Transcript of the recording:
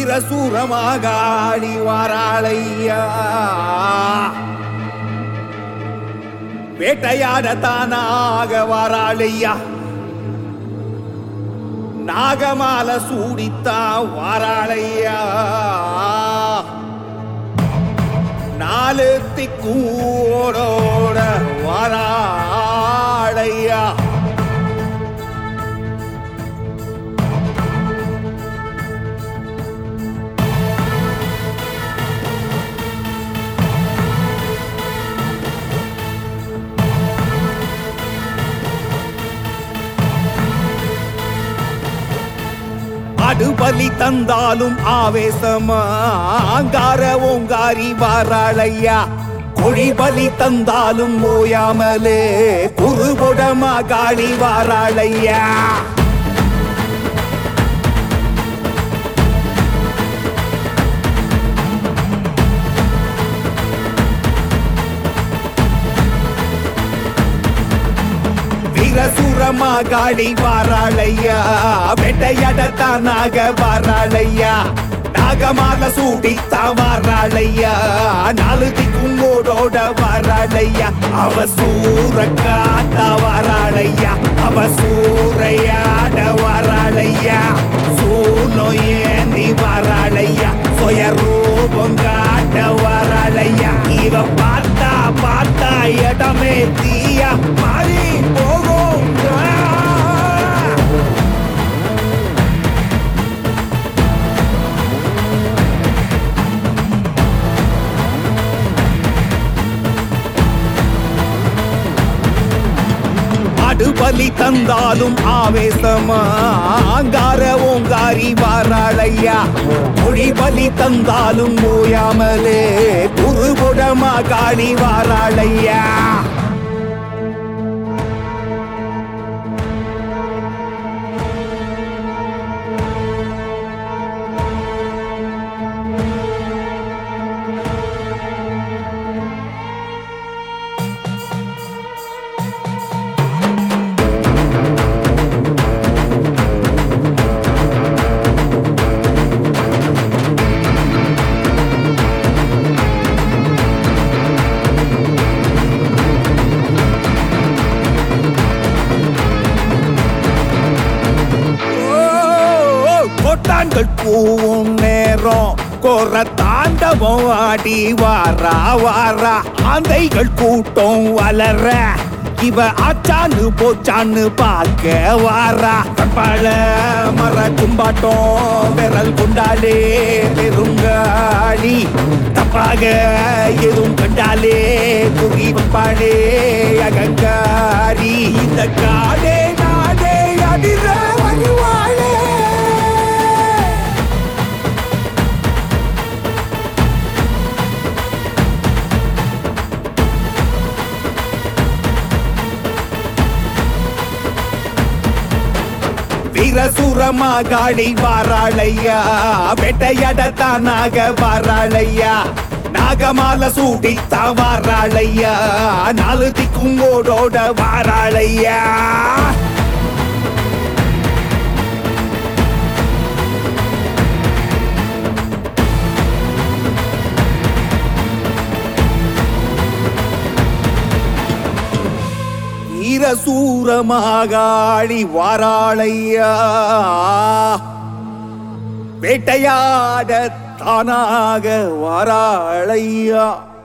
வீரசூரமாக ஆடி வாராளையா வேட்டையாட தானாக வாராளையா நாகமால சூடித்தா வாராளையா நாலு திக்கூடோட வாராளையா அடுபலி தந்தாலும் ஆவேசமா அங்கார ஓங்காரி வாராளையா கொழி பலி தந்தாலும் ஓயாமலே குருபுடமா காளி வாராளையா வீரசூரமா காடி வாராளையா வெட்டையடத்தானாக வாராளையா நாகமால சூடி வாராளையா நாலு திக்குங்கோடோட வாராளையா அவ சூற காட்ட வாராளையா அவ சூறையாட வாராளையா சூனோ ஏந்தி வாராளையா சுய ரூபம் காட்ட வாராளையா இவ பார்த்தா பார்த்தா இடமே தீயா மாறி போகும் ஆ! அடுபலி தந்தாலும் ஆவேசமா அங்கார ஓங்காரி வாராளையா மொழி பலி தந்தாலும் ஓயாமலே குருபுடமா காளி வாராளையா ஓ, கொட்டான்கள் பூவும் நேரம் கோர தாண்டவம் ஆடி வாரா வாரா ஆந்தைகள் கூட்டம் வளர இவ ஆச்சான்னு போச்சான்னு பார்க்க வாரா கப்பால மர கும்பாட்டம் விரல் கொண்டாலே பெருங்காளி தப்பாக எதுவும் கண்டாலே குறி வைப்பாளே அகங்காரி இந்த காடே நாடே அதிர வருவாளே வீரசூரமா காடி வாராளையா வெட்டையடத்தானாக வாராளையா நாகமால சூடி வாராளையா நாலு திக்குங்கோடோட வாராளையா வீரசூரமாகாளி வாராளையா வேட்டையாட தானாக வாராளையா